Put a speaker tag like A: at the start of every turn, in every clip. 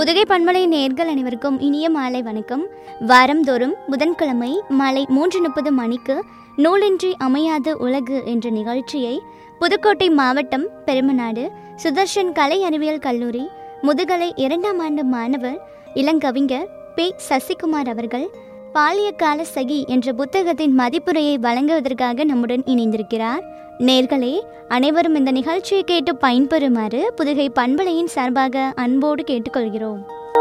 A: புதுகை பண்பலை நேர்கள் அனைவருக்கும் இனிய மாலை வணக்கம் வாரந்தோறும் புதன்கிழமை மாலை மூன்று முப்பது மணிக்கு நூலின்றி அமையாது உலகு என்ற நிகழ்ச்சியை புதுக்கோட்டை மாவட்டம் பெருமநாடு சுதர்ஷன் கலை அறிவியல் கல்லூரி முதுகலை இரண்டாம் ஆண்டு மாணவர் இளங்கவிஞர் பி சசிகுமார் அவர்கள் பாலிய கால சகி என்ற புத்தகத்தின் மதிப்புரையை வழங்குவதற்காக நம்முடன் இணைந்திருக்கிறார் நேர்களே அனைவரும் இந்த நிகழ்ச்சியை கேட்டு பயன்பெறுமாறு புதுகை பண்பலையின் சார்பாக அன்போடு கேட்டுக்கொள்கிறோம்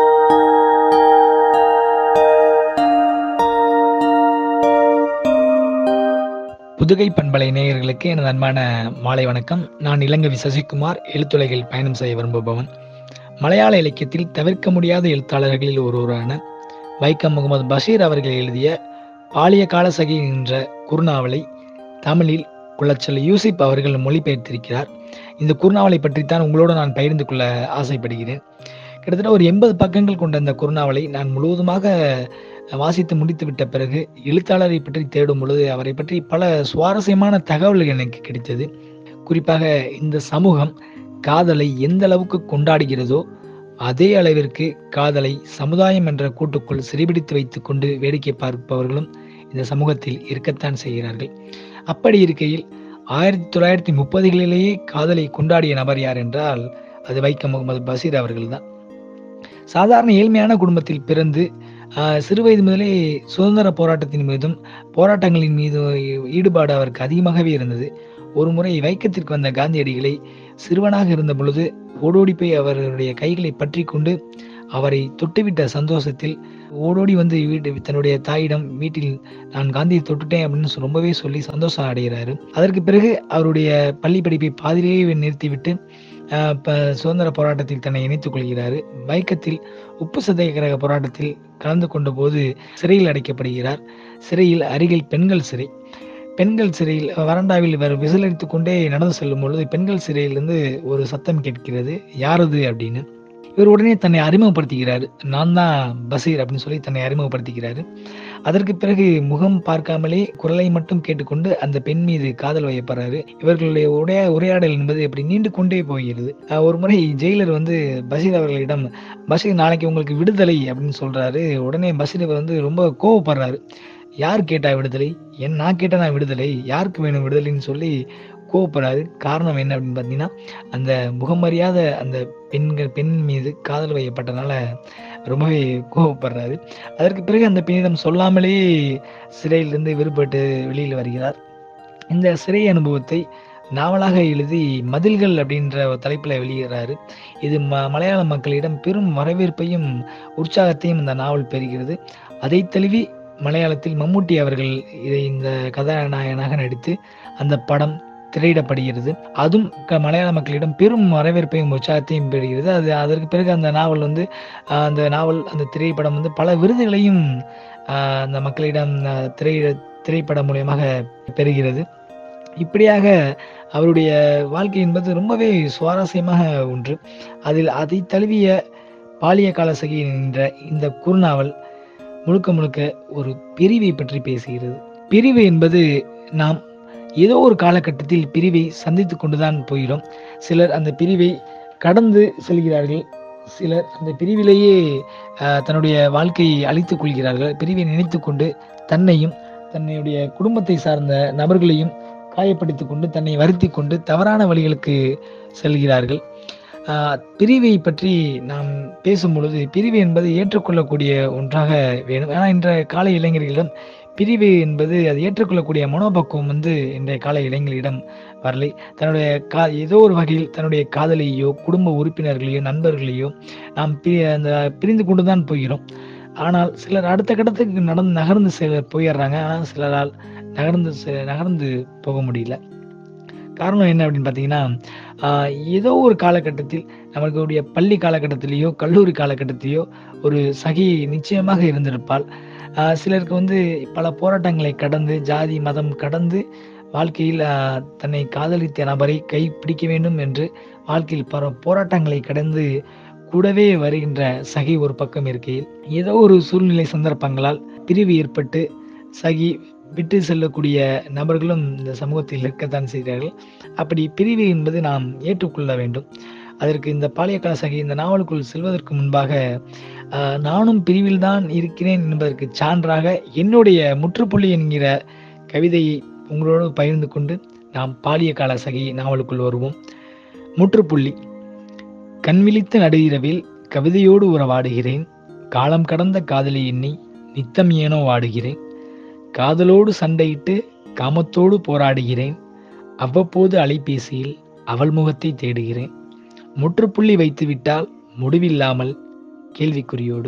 B: புதுகை பண்பலை நேயர்களுக்கு எனது அன்பான மாலை வணக்கம் நான் இளங்கவி சசிகுமார் எழுத்துலகில் பயணம் செய்ய விரும்புபவன் மலையாள இலக்கியத்தில் தவிர்க்க முடியாத எழுத்தாளர்களில் ஒருவரான வைக்கம் முகமது பஷீர் அவர்கள் எழுதிய பாலிய காலசகி என்ற குறுநாவலை தமிழில் குளச்சல் யூசிப் அவர்கள் மொழிபெயர்த்திருக்கிறார் இந்த குறுநாவலை பற்றித்தான் உங்களோடு நான் பகிர்ந்து கொள்ள ஆசைப்படுகிறேன் கிட்டத்தட்ட ஒரு எண்பது பக்கங்கள் கொண்ட இந்த குறுநாவலை நான் முழுவதுமாக வாசித்து முடித்து விட்ட பிறகு எழுத்தாளரை பற்றி தேடும் பொழுது அவரை பற்றி பல சுவாரஸ்யமான தகவல்கள் எனக்கு கிடைத்தது குறிப்பாக இந்த சமூகம் காதலை எந்த அளவுக்கு கொண்டாடுகிறதோ அதே அளவிற்கு காதலை சமுதாயம் என்ற கூட்டுக்குள் சிறைபிடித்து வைத்துக் கொண்டு வேடிக்கை பார்ப்பவர்களும் இந்த சமூகத்தில் இருக்கத்தான் செய்கிறார்கள் அப்படி இருக்கையில் ஆயிரத்தி தொள்ளாயிரத்தி முப்பதுகளிலேயே காதலை கொண்டாடிய நபர் யார் என்றால் அது வைக்கம் முகமது பஷீர் அவர்கள்தான் சாதாரண ஏழ்மையான குடும்பத்தில் பிறந்து ஆஹ், சிறுவயது முதலே சுதந்திர போராட்டத்தின் மீதும் போராட்டங்களின் மீது ஈடுபாடு அவருக்கு அதிகமாகவே இருந்தது ஒரு முறை வைக்கத்திற்கு வந்த காந்தியடிகளை சிறுவனாக இருந்த பொழுது ஓடோடி போய் அவருடைய கைகளை பற்றி கொண்டு அவரை தொட்டுவிட்ட சந்தோஷத்தில் ஓடோடி வந்து வீட்டு தன்னுடைய தாயிடம் வீட்டில் நான் காந்தியை தொட்டுட்டேன் அப்படின்னு சொ- ரொம்பவே சொல்லி சந்தோஷம் அடைகிறாரு அதற்கு பிறகு அவருடைய பள்ளி படிப்பை பாதியிலேயே நிறுத்திவிட்டு ஆஹ், ப- சுதந்திர போராட்டத்தில் தன்னை இணைத்துக் கொள்கிறாரு வைக்கத்தில் உப்பு சத்தியாகிரக போராட்டத்தில் கலந்து கொண்ட போது சிறையில் அடைக்கப்படுகிறார் சிறையில் அருகில் பெண்கள் சிறை பெண்கள் சிறையில் வறண்டாவில் இவர் விசிலடித்துக் கொண்டே நடந்து செல்லும் பொழுது பெண்கள் சிறையிலிருந்து ஒரு சத்தம் கேட்கிறது யாரது அப்படின்னு இவர் உடனே தன்னை அறிமுகப்படுத்திக்கிறாரு நான் தான் பசீர் அப்படின்னு சொல்லி தன்னை அறிமுகப்படுத்திக்கிறாரு அதற்கு பிறகு முகம் பார்க்காமலே குரலை மட்டும் கேட்டுக்கொண்டு அந்த பெண் மீது காதல் வயப்படுறாரு இவர்களுடைய உடைய உரையாடல் என்பது அப்படி நீண்டு கொண்டே போகிறது அஹ் ஒரு முறை ஜெயிலர் வந்து பஷீர் அவர்களிடம் பஷீர் நாளைக்கு உங்களுக்கு விடுதலை அப்படின்னு சொல்றாரு உடனே பஷீர் வந்து ரொம்ப கோவப்படுறாரு யார் கேட்டா விடுதலை என் நான் கேட்டா நான் விடுதலை யாருக்கு வேணும் விடுதலைன்னு சொல்லி கோவப்படுறாரு காரணம் என்ன அப்படின்னு பார்த்தீங்கன்னா அந்த முகமறியாத அந்த பெண்கள் பெண் மீது காதல் வையப்பட்டனால ரொம்பவே கோவப்படுறாரு அதற்கு பிறகு அந்த பெண்ணிடம் சொல்லாமலே சிறையிலிருந்து விடுபட்டு வெளியில் வருகிறார் இந்த சிறை அனுபவத்தை நாவலாக எழுதி மதில்கள் அப்படின்ற ஒரு தலைப்பில் வெளியிடுறாரு இது ம மலையாள மக்களிடம் பெரும் வரவேற்பையும் உற்சாகத்தையும் இந்த நாவல் பெறுகிறது அதை தழுவி மலையாளத்தில் மம்முட்டி அவர்கள் இதை இந்த கதாநாயகனாக நடித்து அந்த படம் திரையிடப்படுகிறது அதுவும் க- மலையாள மக்களிடம் பெரும் வரவேற்பையும் உற்சாகத்தையும் பெறுகிறது அது அதற்கு பிறகு அந்த நாவல் வந்து ஆஹ், அந்த நாவல் அந்த திரைப்படம் வந்து பல விருதுகளையும் ஆஹ், அந்த மக்களிடம் ஆஹ், திரை திரைப்படம் மூலியமாக பெறுகிறது இப்படியாக அவருடைய வாழ்க்கை என்பது ரொம்பவே சுவாரஸ்யமாக ஒன்று அதில் அதை தழுவிய பாலிய காலசகி என்ற இந்த குறுநாவல் முழுக்க முழுக்க ஒரு பிரிவை பற்றி பேசுகிறது பிரிவு என்பது நாம் ஏதோ ஒரு காலகட்டத்தில் பிரிவை சந்தித்து கொண்டுதான் போகிறோம் சிலர் அந்த பிரிவை கடந்து செல்கிறார்கள் சிலர் அந்த பிரிவிலேயே ஆஹ், தன்னுடைய வாழ்க்கையை அழித்துக் கொள்கிறார்கள் பிரிவை நினைத்து கொண்டு தன்னையும் தன்னுடைய குடும்பத்தை சார்ந்த நபர்களையும் காயப்படுத்திக் கொண்டு தன்னை வருத்தி கொண்டு தவறான வழிகளுக்கு செல்கிறார்கள் ஆஹ், பிரிவை பற்றி நாம் பேசும் பொழுது பிரிவு என்பது ஏற்றுக்கொள்ளக்கூடிய ஒன்றாக வேணும் ஆனால் இன்றைய கால இளைஞர்களிடம் பிரிவு என்பது அது ஏற்றுக்கொள்ளக்கூடிய மனோபக்குவம் வந்து இன்றைய கால இளைஞர்களிடம் வரலை தன்னுடைய கா ஏதோ ஒரு வகையில் தன்னுடைய காதலியோ குடும்ப உறுப்பினர்களையோ நண்பர்களையோ நாம் பி அந்த பிரிந்து கொண்டு தான் போகிறோம் ஆனால் சிலர் அடுத்த கட்டத்துக்கு நடந்து நகர்ந்து சிலர் போயிடுறாங்க ஆனால் சிலரால் நகர்ந்து செ- நகர்ந்து போக முடியல காரணம் என்ன அப்படின்னு பார்த்தீங்கன்னா ஆஹ், ஏதோ ஒரு காலகட்டத்தில் நம்மளுடைய பள்ளி காலகட்டத்திலேயோ கல்லூரி காலகட்டத்திலேயோ ஒரு சகி நிச்சயமாக இருந்திருப்பாள் ஆஹ், சிலருக்கு வந்து பல போராட்டங்களை கடந்து ஜாதி மதம் கடந்து வாழ்க்கையில் ஆஹ், தன்னை காதலித்த நபரை கை பிடிக்க வேண்டும் என்று வாழ்க்கையில் பல போராட்டங்களை கடந்து கூடவே வருகின்ற சகி ஒரு பக்கம் இருக்கையில் ஏதோ ஒரு சூழ்நிலை சந்தர்ப்பங்களால் பிரிவு ஏற்பட்டு சகி விட்டு செல்லக்கூடிய நபர்களும் இந்த சமூகத்தில் இருக்கத்தான் செய்கிறார்கள் அப்படி பிரிவு என்பது நாம் ஏற்றுக்கொள்ள வேண்டும் அதற்கு இந்த பாலியக்கால சகி இந்த நாவலுக்குள் செல்வதற்கு முன்பாக ஆஹ், நானும் பிரிவில் தான் இருக்கிறேன் என்பதற்கு சான்றாக என்னுடைய முற்றுப்புள்ளி என்கிற கவிதையை உங்களோடு பகிர்ந்து கொண்டு நாம் பாலியக்கால சகி நாவலுக்குள் வருவோம் முற்றுப்புள்ளி கண்விழித்த நடுஇரவில் கவிதையோடு உறவாடுகிறேன் காலம் கடந்த காதலி எண்ணி நித்தம் ஏனோ வாடுகிறேன் காதலோடு சண்டையிட்டு காமத்தோடு போராடுகிறேன் அவ்வப்போது அலைபேசியில் அவள் முகத்தை தேடுகிறேன் முற்றுப்புள்ளி வைத்துவிட்டால் முடிவில்லாமல் கேள்விக்குறியோடு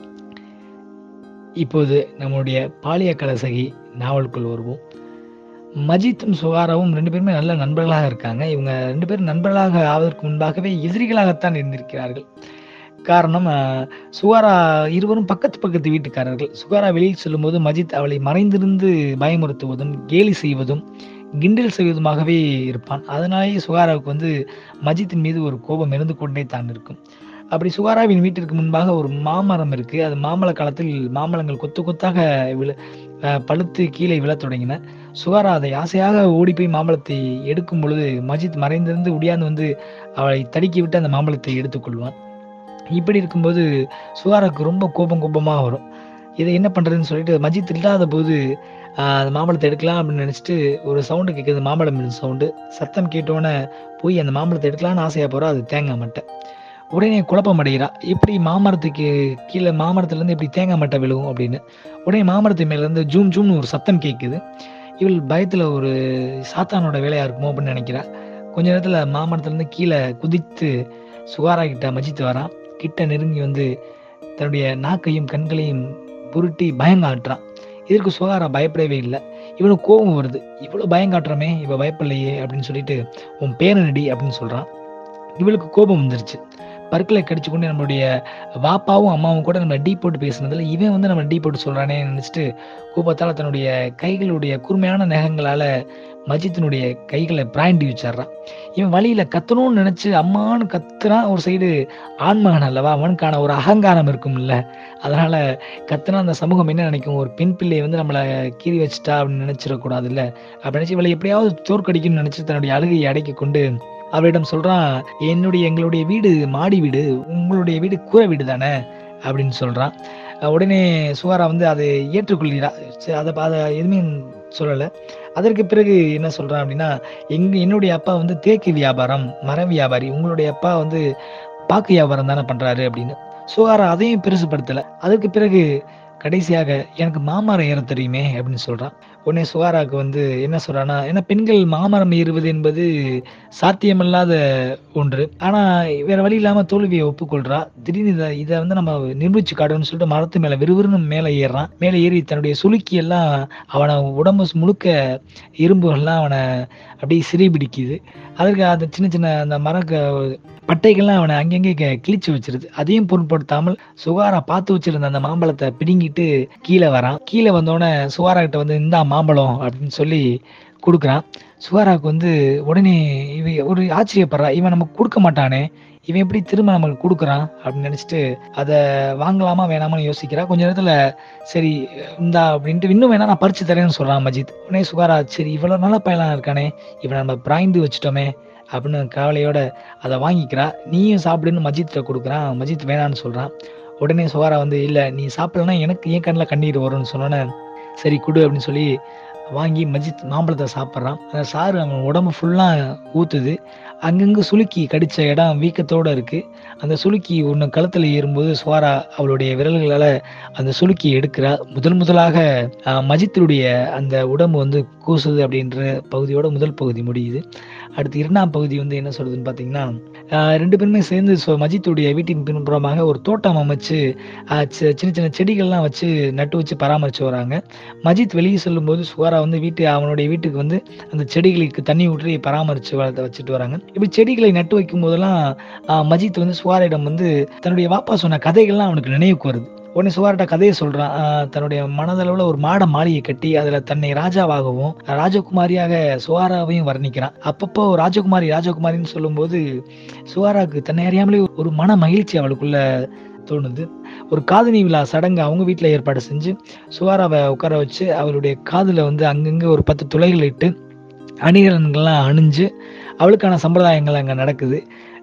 B: இப்போது நம்முடைய பாலிய கலசகி நாவலுக்குள் வருவோம் மஜித்தும் சுகாராவும் ரெண்டு பேருமே நல்ல நண்பர்களாக இருக்காங்க இவங்க ரெண்டு பேரும் நண்பர்களாக ஆவதற்கு முன்பாகவே எதிரிகளாகத்தான் இருந்திருக்கிறார்கள் காரணம் அஹ், சுகாரா இருவரும் பக்கத்து பக்கத்து வீட்டுக்காரர்கள் சுகாரா வெளியில் செல்லும்போது மஜித் அவளை மறைந்திருந்து பயமுறுத்துவதும் கேலி செய்வதும் கிண்டல் செய்வதுமாகவே இருப்பான் அதனாலேயே சுகாராவுக்கு வந்து மஜித்தின் மீது ஒரு கோபம் இருந்து கொண்டே தான் இருக்கும் அப்படி சுகாராவின் வீட்டிற்கு முன்பாக ஒரு மாமரம் இருக்கு அது மாம்பழ காலத்தில் மாம்பழங்கள் கொத்து கொத்தாக விழு அஹ், பழுத்து கீழே விழத் தொடங்கின சுகாரா அதை ஆசையாக ஓடி போய் மாம்பழத்தை எடுக்கும் பொழுது மஜித் மறைந்திருந்து உடையாந்து வந்து அவளை தடுக்கி விட்டு அந்த மாம்பழத்தை எடுத்துக்கொள்வான் இப்படி இருக்கும்போது சுகாராவுக்கு ரொம்ப கோபம் கோபமாக வரும் இதை என்ன பண்றதுன்னு சொல்லிட்டு மஜித் இல்லாத போது ஆஹ், அந்த மாம்பழத்தை எடுக்கலாம் அப்படின்னு நினைச்சிட்டு ஒரு சவுண்டு கேட்குது மாம்பழம் சவுண்டு சத்தம் கேட்டோன்னே போய் அந்த மாம்பழத்தை எடுக்கலாம்னு ஆசையா போறா அது தேங்காய் மட்டை உடனே குழப்பம் அடைகிறா எப்படி மாமரத்துக்கு கீழே மாமரத்துல இருந்து எப்படி தேங்காய் மட்டை விழுவும் அப்படின்னு உடனே மாமரத்து மேல இருந்து ஜூம் ஜூம்னு ஒரு சத்தம் கேட்குது இவள் பயத்துல ஒரு சாத்தானோட வேலையா இருக்குமோ அப்படின்னு நினைக்கிறா கொஞ்ச நேரத்துல மாமரத்துல இருந்து கீழே குதித்து சுகாரா கிட்ட மஜித் வரான் கிட்ட நெருங்கி வந்து தன்னுடைய நாக்கையும் கண்களையும் புருட்டி பயங்காட்டுறான் இதற்கு சுகாரா பயப்படவே இல்லை இவனுக்கு கோபம் வருது இவ்வளவு பயம் காட்டுறமே இவ பயப்படலையே அப்படின்னு சொல்லிட்டு உன் பேரனடி அப்படின்னு சொல்றான் இவளுக்கு கோபம் வந்துருச்சு பற்களை கடிச்சு கொண்டு நம்மளுடைய வாப்பாவும் அம்மாவும் கூட நம்ம டீ போட்டு பேசுனதுல இவன் வந்து நம்ம டீ போட்டு சொல்றானே நினைச்சிட்டு கோபத்தால தன்னுடைய கைகளுடைய கூர்மையான நகங்களால மஜித்தினுடைய கைகளை பிராண்டி வச்சிடுறான் இவன் வழியில கத்தணும்னு நினைச்சு அம்மான்னு கத்துறான் ஒரு சைடு ஆண்மகன் அல்லவா அவனுக்கான ஒரு அகங்காரம் இருக்கும்ல அதனால கத்துனா அந்த சமூகம் என்ன நினைக்கும் ஒரு பெண் பிள்ளையை வந்து நம்மளை கீறி வச்சுட்டா அப்படின்னு நினைச்சிடக்கூடாது இல்ல அப்படி நினைச்சு இவளை எப்படியாவது தோற்கடிக்கணும்னு நினைச்சு தன்னுடைய அழுகையை அடக்கி கொண்டு அவளிடம் சொல்றான் என்னுடைய எங்களுடைய வீடு மாடி வீடு உங்களுடைய வீடு கூரை வீடு தானே அப்படின்னு சொல்றான் அஹ் உடனே சுகாரா வந்து அதை ஏற்றுக்கொள்கிறா சரி, அதை அதை எதுவுமே சொல்லலை அதற்கு பிறகு என்ன சொல்றான் அப்படின்னா எங்க என்னுடைய அப்பா வந்து தேக்கு வியாபாரம் மர வியாபாரி உங்களுடைய அப்பா வந்து பாக்கு வியாபாரம் தானே பண்றாரு அப்படின்னு சுகாரா அதையும் பெருசுபடுத்தல அதுக்கு பிறகு கடைசியாக எனக்கு மாமரம் ஏற தெரியுமே அப்படின்னு சொல்றான் உடனே சுகாராவுக்கு வந்து என்ன சொல்றான்னா ஏன்னா பெண்கள் மாமரம் ஏறுவது என்பது சாத்தியமில்லாத ஒன்று ஆனா வேற வழி இல்லாம தோல்வியை ஒப்புக்கொள்றா திடீர்னு இதை இதை வந்து நம்ம நிரூபிச்சு காட்டணும்னு சொல்லிட்டு மரத்து மேல விறுவிறுன்னு மேலே ஏறுறான் மேலே ஏறி தன்னுடைய சுளுக்கி எல்லாம் அவனை உடம்பு முழுக்க இரும்புகள்லாம் அவனை அப்படியே சிறை பிடிக்குது அதற்கு அந்த சின்ன சின்ன அந்த மர க- பட்டைகள்லாம் அவனை அங்கங்கே கி- கிழிச்சு வச்சிருது அதையும் பொருட்படுத்தாமல் சுகாரா பார்த்து வச்சிருந்த அந்த மாம்பழத்தை பிடுங்கிட்டு கீழே வரான் கீழே வந்தோடனே சுகாரா கிட்ட வந்து இந்தா மாம்பழம் அப்படின்னு சொல்லி கொடுக்குறான் சுகாராவுக்கு வந்து உடனே இவ ஒரு ஆச்சரியப்படுறா இவன் நமக்கு கொடுக்க மாட்டானே இவன் எப்படி திரும்ப நமக்கு கொடுக்குறான் அப்படின்னு நினைச்சிட்டு அதை வாங்கலாமா வேணாமான்னு யோசிக்கிறா கொஞ்ச நேரத்துல சரி இந்தா அப்படின்ட்டு இன்னும் வேணா நான் பறிச்சு தரேன்னு சொல்றான் மஜித் உடனே சுகாரா சரி இவ்வளவு நல்ல பயலாம் இருக்கானே இவனை நம்ம பிராய்ந்து வச்சுட்டோமே அப்படின்னு கவலையோட அதை வாங்கிக்கிறா நீயும் சாப்பிடுன்னு மஜித்தை கொடுக்குறான் மஜித் வேணான்னு சொல்றான் உடனே சுகாரா வந்து இல்ல நீ சாப்பிடலன்னா எனக்கு ஏன் கண்ணில் கண்ணீர் வரும்னு சொன்னோன்னே சரி கொடு அப்படின்னு சொல்லி வாங்கி மஜித் மாம்பழத்தை சாப்பிட்றான் அந்த சாறு அவன் உடம்பு ஃபுல்லாக ஊத்துது அங்கங்கே சுளுக்கி கடிச்ச இடம் வீக்கத்தோட இருக்கு அந்த சுளுக்கி ஒன்று கழுத்தில் ஏறும்போது சுவாரா அவளுடைய விரல்களால் அந்த சுளுக்கி எடுக்கிறா முதல் முதலாக ஆஹ், மஜித்தினுடைய அந்த உடம்பு வந்து கூசுது அப்படின்ற பகுதியோட முதல் பகுதி முடியுது அடுத்து இரண்டாம் பகுதி வந்து என்ன சொல்றதுன்னு பார்த்தீங்கன்னா ஆஹ், ரெண்டு பேருமே சேர்ந்து சு- மஜித்துடைய வீட்டின் பின்புறமாக ஒரு தோட்டம் அமைச்சு ஆஹ், சி- சின்ன சின்ன செடிகள்லாம் வச்சு நட்டு வச்சு பராமரிச்சு வராங்க மஜித் வெளியே செல்லும்போது சுகாரா வந்து வீட்டு அவனுடைய வீட்டுக்கு வந்து அந்த செடிகளுக்கு தண்ணி ஊற்றி பராமரிச்சு வளர்த்து வச்சுட்டு வராங்க இப்படி செடிகளை நட்டு வைக்கும் போதெல்லாம் ஆஹ், மஜித் வந்து சுகாரிடம் வந்து தன்னுடைய வாப்பா சொன்ன கதைகள்லாம் அவனுக்கு நினைவுக்கு வருது உடனே சுகார்ட்ட கதையை சொல்றான் ஆஹ், தன்னுடைய மனதளவுல ஒரு மாட மாளிகை கட்டி அதுல தன்னை ராஜாவாகவும் ராஜகுமாரியாக சுகாராவையும் வர்ணிக்கிறான் அப்பப்போ ராஜகுமாரி ராஜகுமாரின்னு சொல்லும்போது சுகாராவுக்கு தன்னை அறியாமலே ஒரு மன மகிழ்ச்சி அவளுக்குள்ள தோணுது ஒரு காதணி விழா சடங்கு அவங்க வீட்டில் ஏற்பாடு செஞ்சு சுகாராவை உட்கார வச்சு அவளுடைய காதுல வந்து அங்கங்கே ஒரு பத்து துளைகள் இட்டு அணிகலன்கள்லாம் அணிஞ்சு அவளுக்கான சம்பிரதாயங்கள் அங்கே நடக்குது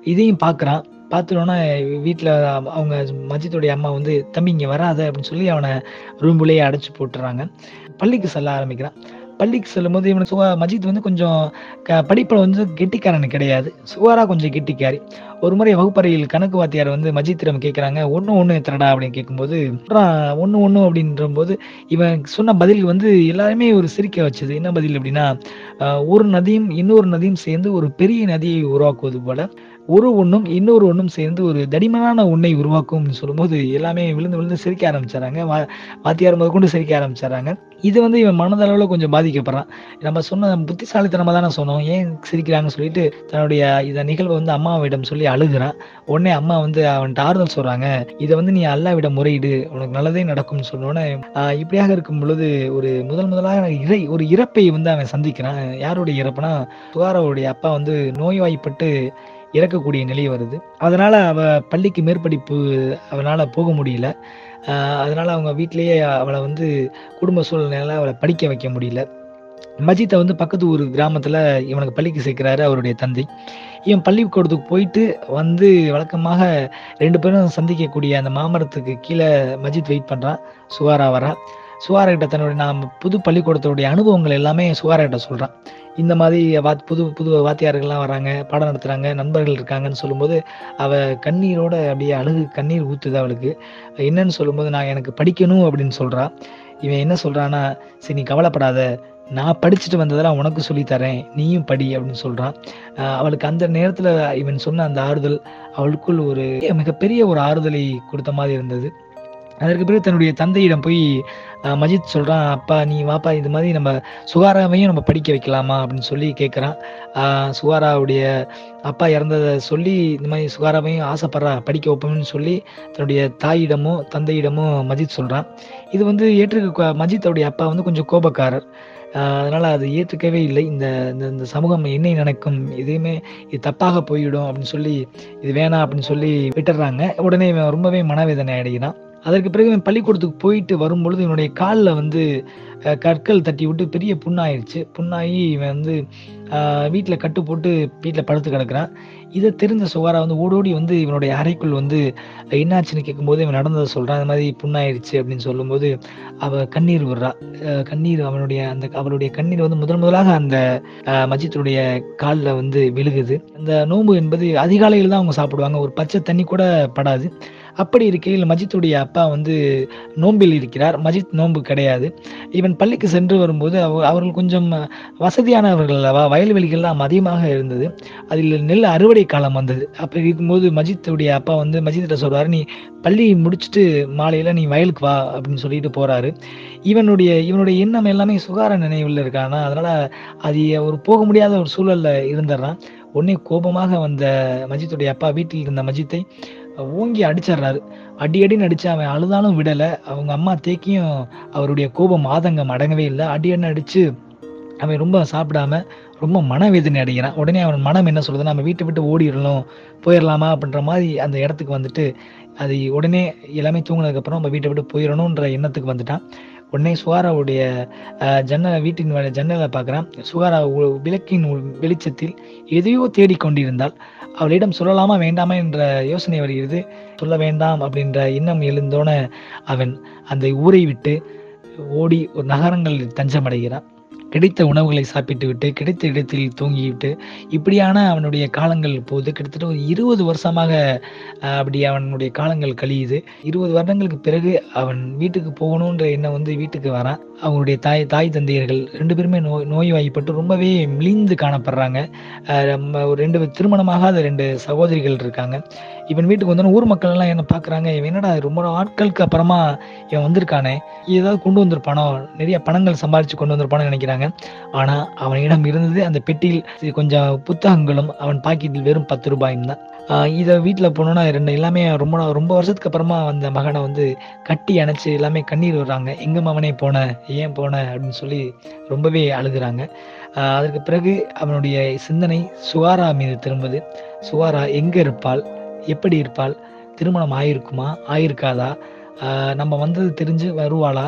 B: இதையும் பார்க்குறான் பார்த்துட்டோன்னா வீட்டில் அவங்க மஜித்துடைய அம்மா வந்து தம்பி இங்கே வராத அப்படின்னு சொல்லி அவனை ரூம்புலேயே அடைச்சி போட்டுறாங்க பள்ளிக்கு செல்ல ஆரம்பிக்கிறான் பள்ளிக்கு செல்லும்போது இவனுக்கு சுகா மஜித் வந்து கொஞ்சம் க படிப்பில் வந்து கெட்டிக்காரன் கிடையாது சுகாரா கொஞ்சம் கெட்டிக்காரி ஒரு முறை வகுப்பறையில் கணக்கு வாத்தியார் வந்து மஜித்திடம் கேட்குறாங்க ஒன்று ஒன்று எத்தனடா அப்படின்னு கேட்கும்போது ஒன்று ஒன்று அப்படின்ற போது இவன் சொன்ன பதில் வந்து எல்லாருமே ஒரு சிரிக்க வச்சது என்ன பதில் அப்படின்னா ஆஹ் ஒரு நதியும் இன்னொரு நதியும் சேர்ந்து ஒரு பெரிய நதியை உருவாக்குவது போல ஒரு ஒன்றும் இன்னொரு ஒன்றும் சேர்ந்து ஒரு தடிமனான ஒன்றை உருவாக்கும் அப்படின்னு சொல்லும்போது எல்லாமே விழுந்து விழுந்து சிரிக்க ஆரம்பிச்சாராங்க வா வாத்தியார் முதல் கொண்டு சிரிக்க ஆரம்பிச்சாராங்க இது வந்து இவன் மனதளவில் கொஞ்சம் பாதிக்கப்படுறான் நம்ம சொன்ன புத்திசாலித்தனமாக தானே சொன்னோம் ஏன் சிரிக்கிறாங்கன்னு சொல்லிட்டு தன்னுடைய இந்த நிகழ்வை வந்து அம்மாவிடம் சொல்லி அழுகுறான் உடனே அம்மா வந்து அவன்கிட்ட ஆறுதல் சொல்றாங்க இதை வந்து நீ அல்லாவிடம் முறையிடு உனக்கு நல்லதே நடக்கும்னு சொன்னோன்னே ஆஹ் இப்படியாக இருக்கும் பொழுது ஒரு முதல் முதலாக இறை ஒரு இறப்பை வந்து அவன் சந்திக்கிறான் யாருடைய இறப்புனா சுகாராவுடைய அப்பா வந்து நோய்வாய்ப்பட்டு இறக்கக்கூடிய நிலை வருது அதனால அவ பள்ளிக்கு மேற்படிப்பு அவனால போக முடியல ஆஹ் அதனால அவங்க வீட்டிலேயே அவளை வந்து குடும்ப சூழ்நிலையால அவளை படிக்க வைக்க முடியல மஜித்தை வந்து பக்கத்து ஊர் கிராமத்துல இவனுக்கு பள்ளிக்கு சேர்க்கிறாரு அவருடைய தந்தை இவன் பள்ளிக்கூடத்துக்கு போயிட்டு வந்து வழக்கமாக ரெண்டு பேரும் சந்திக்கக்கூடிய அந்த மாமரத்துக்கு கீழே மஜித் வெயிட் பண்றான் சுகாரா வரா சுகாரா கிட்ட தன்னுடைய நாம் புது பள்ளிக்கூடத்துடைய அனுபவங்கள் எல்லாமே சுகாரா கிட்ட சொல்றான் இந்த மாதிரி வாத் புது புது வாத்தியார்கள்லாம் வராங்க பாடம் நடத்துறாங்க நண்பர்கள் இருக்காங்கன்னு சொல்லும்போது அவ கண்ணீரோட அப்படியே அழுகு கண்ணீர் ஊத்துது அவளுக்கு என்னன்னு சொல்லும்போது நான் எனக்கு படிக்கணும் அப்படின்னு சொல்றா இவன் என்ன சொல்றான்னா சரி நீ கவலைப்படாத நான் படிச்சுட்டு வந்ததெல்லாம் உனக்கு சொல்லித் தரேன் நீயும் படி அப்படின்னு சொல்றான் ஆஹ் அவளுக்கு அந்த நேரத்துல இவன் சொன்ன அந்த ஆறுதல் அவளுக்குள் ஒரு மிகப்பெரிய ஒரு ஆறுதலை கொடுத்த மாதிரி இருந்தது அதற்கு பிறகு தன்னுடைய தந்தையிடம் போய் ஆஹ் மஜித் சொல்றான் அப்பா நீ வாப்பா இது மாதிரி நம்ம சுகாராவையும் நம்ம படிக்க வைக்கலாமா அப்படின்னு சொல்லி கேட்குறான் சுகாராவுடைய அப்பா இறந்ததை சொல்லி இந்த மாதிரி சுகாராவையும் ஆசைப்படுறா படிக்க வைப்போம்னு சொல்லி தன்னுடைய தாயிடமோ தந்தையிடமோ மஜித் சொல்றான் இது வந்து ஏற்றுக்க மஜித்தோடைய அப்பா வந்து கொஞ்சம் கோபக்காரர் ஆஹ் அதனால அது ஏற்றுக்கவே இல்லை இந்த இந்த- இந்த சமூகம் என்னை நினைக்கும் எதுவுமே இது தப்பாக போய்விடும் அப்படின்னு சொல்லி இது வேணாம் அப்படின்னு சொல்லி விட்டுறாங்க உடனே இவன் ரொம்பவே மனவேதனை அடைகிறான் அதற்கு பிறகு இவன் பள்ளிக்கூடத்துக்கு போயிட்டு வரும்பொழுது இவனுடைய காலில் வந்து அஹ், கற்கள் தட்டி விட்டு பெரிய புண்ணாயிருச்சு புண்ணாகி இவன் வந்து வீட்டில் கட்டு போட்டு வீட்டில் படுத்து கிடக்குறான் இதை தெரிஞ்ச சுகாரா வந்து ஓடோடி வந்து இவனுடைய அறைக்குள் வந்து என்னாச்சுன்னு கேட்கும்போது இவன் நடந்ததை சொல்றான் இந்த மாதிரி புண்ணாயிருச்சு அப்படின்னு சொல்லும்போது அவ கண்ணீர் விடுறா அஹ், கண்ணீர் அவனுடைய அந்த அவளுடைய கண்ணீர் வந்து முதல் முதலாக அந்த அஹ், மஜித்துடைய காலில் வந்து விழுகுது அந்த நோன்பு என்பது அதிகாலையில் தான் அவங்க சாப்பிடுவாங்க ஒரு பச்சை தண்ணி கூட படாது அப்படி இருக்கையில் மஜித்துடைய அப்பா வந்து நோம்பில் இருக்கிறார் மஜித் நோன்பு கிடையாது இவன் பள்ளிக்கு சென்று வரும்போது அவ- அவர்கள் கொஞ்சம் வசதியானவர்கள் அல்லவா வயல்வெளிகள்லாம் அதிகமாக இருந்தது அதில் நெல் அறுவடை காலம் வந்தது அப்படி இருக்கும்போது மஜித்துடைய அப்பா வந்து மஜித்திட்ட சொல்றாரு நீ பள்ளி முடிச்சுட்டு மாலையில நீ வயலுக்கு வா அப்படின்னு சொல்லிட்டு போறாரு இவனுடைய இவனுடைய எண்ணம் எல்லாமே சுகார நினைவில் இருக்கானா அதனால அது ஒரு போக முடியாத ஒரு சூழல்ல இருந்துடுறான் உடனே கோபமாக வந்த மஜித்துடைய அப்பா வீட்டில் இருந்த மஜித்தை ஓங்கி அடிச்சிடுறாரு அடி அடின்னு அடிச்சு அவன் அழுதாலும் விடல அவங்க அம்மா தேக்கியும் அவருடைய கோபம் ஆதங்கம் அடங்கவே இல்லை அடி அடின்னு அடிச்சு அவன் ரொம்ப சாப்பிடாம ரொம்ப மனவேதனை அடைகிறான் உடனே அவன் மனம் என்ன சொல்லுது நம்ம வீட்டை விட்டு ஓடிடணும் போயிடலாமா அப்படின்ற மாதிரி அந்த இடத்துக்கு வந்துட்டு அது உடனே எல்லாமே தூங்கினதுக்கு அப்புறம் நம்ம வீட்டை விட்டு போயிடணுன்ற எண்ணத்துக்கு வந்துட்டான் உடனே சுகாராவுடைய அஹ், ஜன்னலை வீட்டின் வ- ஜன்னலை பார்க்குறான் சுகாரா ஒ- விளக்கின் ஒ- வெளிச்சத்தில் எதையோ தேடிக் கொண்டிருந்தாள் அவளிடம் சொல்லலாமா வேண்டாமா என்ற யோசனை வருகிறது சொல்ல வேண்டாம் அப்படின்ற எண்ணம் எழுந்தோன அவன் அந்த ஊரை விட்டு ஓடி ஒரு நகரங்களில் தஞ்சமடைகிறான் கிடைத்த உணவுகளை சாப்பிட்டு விட்டு கிடைத்த இடத்தில் தூங்கிவிட்டு இப்படியான அவனுடைய காலங்கள் போகுது கிட்டத்தட்ட ஒரு இருபது வருஷமாக அஹ், அப்படி அவனுடைய காலங்கள் கழியுது இருபது வருடங்களுக்கு பிறகு அவன் வீட்டுக்கு போகணுன்ற எண்ணம் வந்து வீட்டுக்கு வரான் அவங்களுடைய தாய் தாய் தந்தையர்கள் ரெண்டு பேருமே நோய் நோய்வாய்ப்பட்டு ரொம்பவே மெலிந்து காணப்படுறாங்க அஹ், நம்ம ஒரு ரெண்டு திருமணமாகாத ரெண்டு சகோதரிகள் இருக்காங்க இவன் வீட்டுக்கு வந்தோன்னே ஊர் மக்கள் எல்லாம் என்ன பார்க்கறாங்க இவன் என்னடா ரொம்ப நாட்களுக்கு அப்புறமா இவன் வந்திருக்கானே ஏதாவது கொண்டு வந்திருப்பானோ நிறைய பணங்கள் சம்பாதிச்சு கொண்டு வந்திருப்பானோ நினைக்கிறாங்க ஆனா அவனிடம் இருந்தது அந்த பெட்டியில் கொஞ்சம் புத்தகங்களும் அவன் பாக்கெட்டில் வெறும் பத்து ரூபாயும் தான் ஆஹ் இதை வீட்டில் போனோன்னா ரெண்டு எல்லாமே ரொம்ப நாள் ரொம்ப வருஷத்துக்கு அப்புறமா வந்த மகனை வந்து கட்டி அணைச்சு எல்லாமே கண்ணீர் விடுறாங்க எங்க மகனே போன ஏன் போன அப்படின்னு சொல்லி ரொம்பவே அழுகுறாங்க ஆஹ் அதற்கு பிறகு அவனுடைய சிந்தனை சுகாரா மீது திரும்புது சுகாரா எங்க இருப்பாள் எப்படி இருப்பாள் திருமணம் ஆயிருக்குமா ஆயிருக்காதா ஆஹ் நம்ம வந்தது தெரிஞ்சு வருவாளா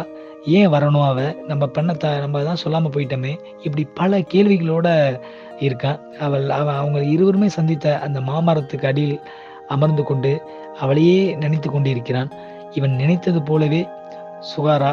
B: ஏன் வரணும் அவ நம்ம பண்ண த நம்ம தான் சொல்லாம போயிட்டோமே இப்படி பல கேள்விகளோட இருக்கான் அவள் அவ அவங்க இருவருமே சந்தித்த அந்த மாமரத்துக்கு அடியில் அமர்ந்து கொண்டு அவளையே நினைத்து கொண்டிருக்கிறான் இவன் நினைத்தது போலவே சுகாரா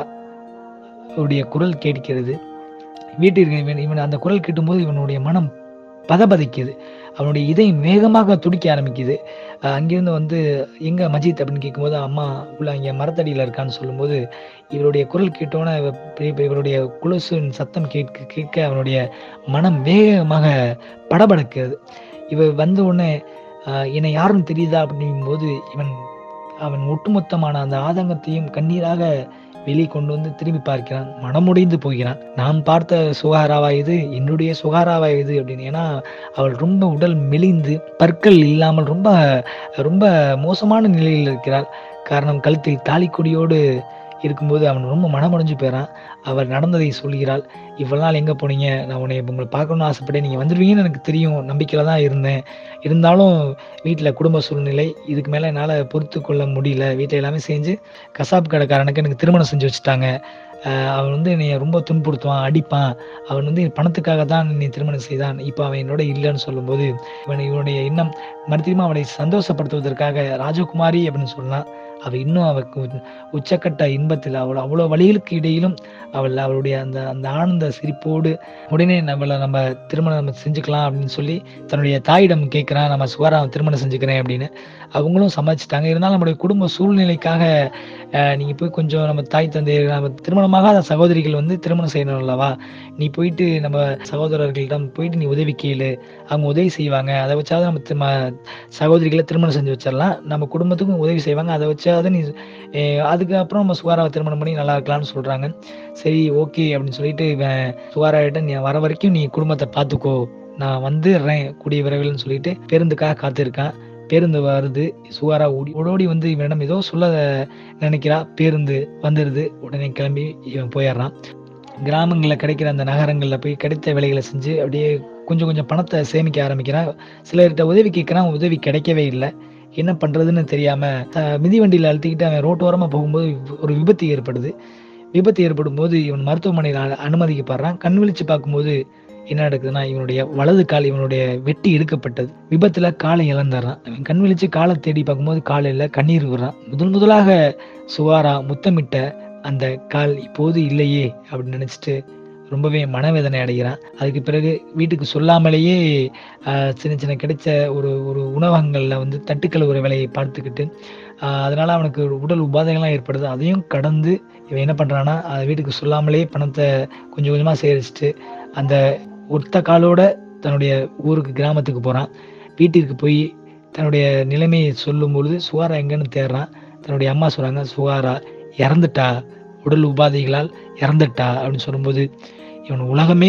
B: உடைய குரல் கேட்கிறது வீட்டிற்கு இவன் இவன் அந்த குரல் கேட்டும்போது இவனுடைய மனம் பதபதைக்குது அவனுடைய இதயம் வேகமாக துடிக்க ஆரம்பிக்குது அஹ் அங்கிருந்து வந்து எங்க மஜித் அப்படின்னு கேட்கும்போது அம்மா உள்ள அங்கே மரத்தடியில் இருக்கான்னு சொல்லும்போது இவருடைய குரல் கேட்டோன்னே இவ- பெரிய பெரிய இவருடைய குலுசின் சத்தம் கேட்க கேட்க அவனுடைய மனம் வேகமாக படபடக்குது இவ வந்த உடனே அஹ், என்னை யாருன்னு தெரியுதா அப்படிங்கும்போது இவன் அவன் ஒட்டுமொத்தமான அந்த ஆதங்கத்தையும் கண்ணீராக வெளியே கொண்டு வந்து திரும்பி பார்க்கிறான் மனமுடைந்து போகிறான் நாம் பார்த்த சுகாராவா இது என்னுடைய சுகாராவா இது அப்படின்னு ஏன்னா அவள் ரொம்ப உடல் மெலிந்து பற்கள் இல்லாமல் ரொம்ப ரொம்ப மோசமான நிலையில் இருக்கிறாள் காரணம் கழுத்தில் தாலிக்கொடியோடு இருக்கும்போது அவன் ரொம்ப மனமுடைஞ்சு போயிறான் அவள் நடந்ததை சொல்கிறாள் இவ்வளவு நாள் எங்க போனீங்க நான் உன்னை உங்களை பார்க்கணும்னு ஆசைப்பட்டேன் நீங்க வந்துருவீங்கன்னு எனக்கு தெரியும் நம்பிக்கையில தான் இருந்தேன் இருந்தாலும் வீட்டுல குடும்ப சூழ்நிலை இதுக்கு மேல என்னால பொறுத்து கொள்ள முடியல வீட்டுல எல்லாமே செஞ்சு கசாப் கடைக்காரனுக்கு எனக்கு திருமணம் செஞ்சு வச்சுட்டாங்க ஆஹ் அவன் வந்து என்னை ரொம்ப துன்புறுத்துவான் அடிப்பான் அவன் வந்து பணத்துக்காக தான் நீ திருமணம் செய்தான் இப்போ அவன் என்னோட இல்லைன்னு சொல்லும்போது இவன் இவனுடைய எண்ணம் மறுபடியும் அவனை சந்தோஷப்படுத்துவதற்காக ராஜகுமாரி அப்படின்னு சொன்னான் அவள் இன்னும் அவளுக்கு உ- உச்சக்கட்ட இன்பத்தில் அவள் அவ்வளோ வழிகளுக்கு இடையிலும் அவள் அவளுடைய அந்த அந்த ஆனந்த சிரிப்போடு உடனே நம்மளை நம்ம திருமணம் நம்ம செஞ்சுக்கலாம் அப்படின்னு சொல்லி தன்னுடைய தாயிடம் கேட்குறான் நம்ம சுகாரா திருமணம் செஞ்சுக்கிறேன் அப்படின்னு அவங்களும் சம்மதிச்சிட்டாங்க இருந்தாலும் நம்மளுடைய குடும்ப சூழ்நிலைக்காக அஹ், நீங்க போய் கொஞ்சம் நம்ம தாய் தந்தை நம்ம திருமணமாகாத சகோதரிகள் வந்து திருமணம் செய்யணும் அல்லவா நீ போயிட்டு நம்ம சகோதரர்களிடம் போயிட்டு நீ உதவி கேளு அவங்க உதவி செய்வாங்க அதை வச்சாவது நம்ம திரும்ப சகோதரிகளை திருமணம் செஞ்சு வச்சிடலாம் நம்ம குடும்பத்துக்கும் உதவி செய்வாங்க அதை வச்சாவது நீ அஹ், அதுக்கப்புறம் நம்ம சுகாராவை திருமணம் பண்ணி நல்லா இருக்கலாம்னு சொல்றாங்க சரி ஓகே அப்படின்னு சொல்லிட்டு இவன் சுகாராகிட்ட நீ வர வரைக்கும் நீ குடும்பத்தை பார்த்துக்கோ நான் வந்துடுறேன் கூடிய விரைவில்னு சொல்லிட்டு பேருந்துக்காக காத்திருக்கான் பேருந்து வருது சுகாரா ஓடி ஓடோடி வந்து இவனிடம் ஏதோ சொல்ல நினைக்கிறா பேருந்து வந்துடுது உடனே கிளம்பி இவன் போயிடுறான் கிராமங்களில் கிடைக்கிற அந்த நகரங்களில் போய் கிடைத்த வேலைகளை செஞ்சு அப்படியே கொஞ்சம் கொஞ்சம் பணத்தை சேமிக்க ஆரம்பிக்கிறான் சிலர்கிட்ட உதவி கேட்குறான் உதவி கிடைக்கவே இல்லை என்ன பண்றதுன்னு தெரியாம அஹ், மிதிவண்டியில அழுத்திக்கிட்டு அவன் ரோட்டோரமா போகும்போது ஒரு விபத்து ஏற்படுது விபத்து ஏற்படும் போது இவன் மருத்துவமனையில் அனு- அனுமதிக்கப்படுறான் கண் விழிச்சு பார்க்கும்போது என்ன நடக்குதுன்னா இவனுடைய வலது கால் இவனுடைய வெட்டி எடுக்கப்பட்டது விபத்துல காலை இழந்துடுறான் அவன் கண் விழிச்சு காலை தேடி பார்க்கும்போது காலையில கண்ணீர் விடுறான் முதல் முதலாக சுகாரா முத்தமிட்ட அந்த கால் இப்போது இல்லையே அப்படின்னு நினைச்சிட்டு ரொம்பவே மனவேதனை அடைகிறான் அதுக்கு பிறகு வீட்டுக்கு சொல்லாமலேயே ஆஹ், சின்ன சின்ன கிடைச்ச ஒரு ஒரு உணவகங்கள்ல வந்து தட்டுக்கழுவுற வேலையை பார்த்துக்கிட்டு ஆஹ், அதனால அவனுக்கு ஒரு உடல் உபாதைகள்லாம் ஏற்படுது அதையும் கடந்து இவன் என்ன பண்றான்னா அது வீட்டுக்கு சொல்லாமலே பணத்தை கொஞ்சம் கொஞ்சமா சேகரிச்சுட்டு அந்த ஒத்த காலோட தன்னுடைய ஊருக்கு கிராமத்துக்கு போறான் வீட்டிற்கு போய் தன்னுடைய நிலைமையை சொல்லும் பொழுது சுகாரா எங்கன்னு தேடுறான் தன்னுடைய அம்மா சொல்றாங்க சுகாரா இறந்துட்டா உடல் உபாதைகளால் இறந்துட்டா அப்படின்னு சொல்லும்போது இவன் உலகமே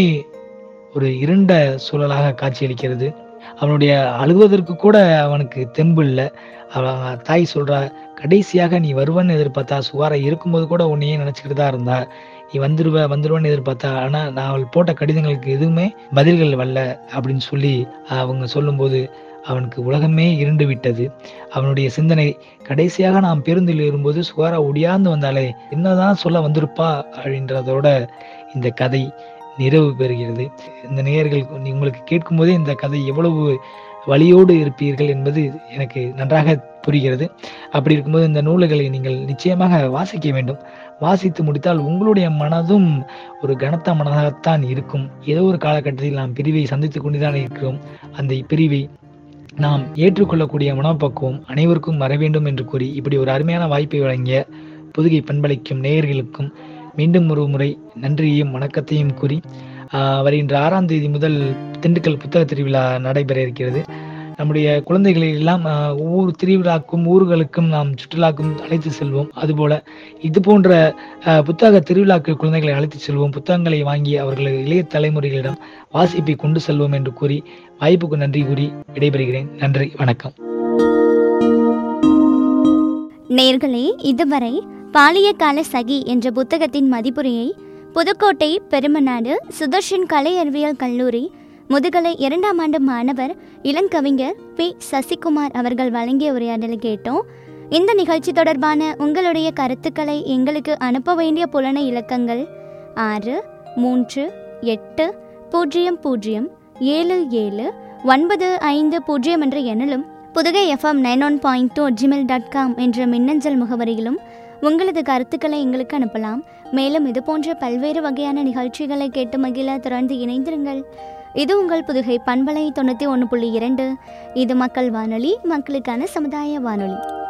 B: ஒரு இருண்ட சூழலாக காட்சியளிக்கிறது அவனுடைய அழுவதற்கு கூட அவனுக்கு தெம்பு இல்லை அவன் தாய் சொல்றா கடைசியாக நீ வருவன்னு எதிர்பார்த்தா சுகாரா இருக்கும்போது கூட உன்னையே நினைச்சுக்கிட்டு தான் இருந்தா நீ வந்துருவ வந்துருவன்னு எதிர்பார்த்தா ஆனா நான் அவள் போட்ட கடிதங்களுக்கு எதுவுமே பதில்கள் வரல அப்படின்னு சொல்லி அவங்க சொல்லும்போது அவனுக்கு உலகமே இருண்டு விட்டது அவனுடைய சிந்தனை கடைசியாக நாம் பேருந்தில் ஏறும்போது சுகாரா ஒடியாந்து வந்தாலே என்னதான் சொல்ல வந்திருப்பா அப்படின்றதோட இந்த கதை நிறைவு பெறுகிறது இந்த நேயர்கள் உங்களுக்கு கேட்கும்போதே இந்த கதை எவ்வளவு வழியோடு இருப்பீர்கள் என்பது எனக்கு நன்றாக புரிகிறது அப்படி இருக்கும்போது இந்த நூல்களை நீங்கள் நிச்சயமாக வாசிக்க வேண்டும் வாசித்து முடித்தால் உங்களுடைய மனதும் ஒரு கனத்த மனதாகத்தான் இருக்கும் ஏதோ ஒரு காலகட்டத்தில் நாம் பிரிவை சந்தித்துக் கொண்டுதான் இருக்கிறோம் அந்த பிரிவை நாம் ஏற்றுக்கொள்ளக்கூடிய மனப்பக்குவம் அனைவருக்கும் வர வேண்டும் என்று கூறி இப்படி ஒரு அருமையான வாய்ப்பை வழங்கிய புதுகை பண்பளிக்கும் நேயர்களுக்கும் மீண்டும் ஒரு முறை நன்றியையும் வணக்கத்தையும் கூறி ஆஹ், வருகின்ற ஆறாம் தேதி முதல் திண்டுக்கல் புத்தக திருவிழா நடைபெற இருக்கிறது நம்முடைய குழந்தைகளை எல்லாம் ஆஹ், ஒவ்வொரு திருவிழாக்கும் ஊர்களுக்கும் நாம் சுற்றுலாக்கும் அழைத்து செல்வோம் அதுபோல இது போன்ற ஆஹ், புத்தக திருவிழாக்கு குழந்தைகளை அழைத்து செல்வோம் புத்தகங்களை வாங்கி அவர்கள் இளைய தலைமுறைகளிடம் வாசிப்பை கொண்டு செல்வோம் என்று கூறி வாய்ப்புக்கு நன்றி கூறி விடைபெறுகிறேன் நன்றி வணக்கம்
A: நேர்களே இதுவரை பாலியகால சகி என்ற புத்தகத்தின் மதிப்புரையை புதுக்கோட்டை பெருமநாடு சுதர்ஷன் கலை அறிவியல் கல்லூரி முதுகலை இரண்டாம் ஆண்டு மாணவர் இளங்கவிஞர் பி சசிகுமார் அவர்கள் வழங்கிய உரையாடலை கேட்டோம் இந்த நிகழ்ச்சி தொடர்பான உங்களுடைய கருத்துக்களை எங்களுக்கு அனுப்ப வேண்டிய புலன இலக்கங்கள் ஆறு மூன்று எட்டு பூஜ்ஜியம் பூஜ்ஜியம் ஏழு ஏழு ஒன்பது ஐந்து பூஜ்ஜியம் என்ற எண்ணிலும் Pudukai FM nine one point two Gmail dot com என்ற மின்னஞ்சல் முகவரியிலும் உங்களது கருத்துக்களை எங்களுக்கு அனுப்பலாம் மேலும் இது போன்ற பல்வேறு வகையான நிகழ்ச்சிகளை கேட்டு மகிழ தொடர்ந்து இணைந்திருங்கள் இது உங்கள் புதுகை பண்பலை தொண்ணூற்றி ஒன்று புள்ளி இரண்டு இது மக்கள் வானொலி மக்களுக்கான சமுதாய வானொலி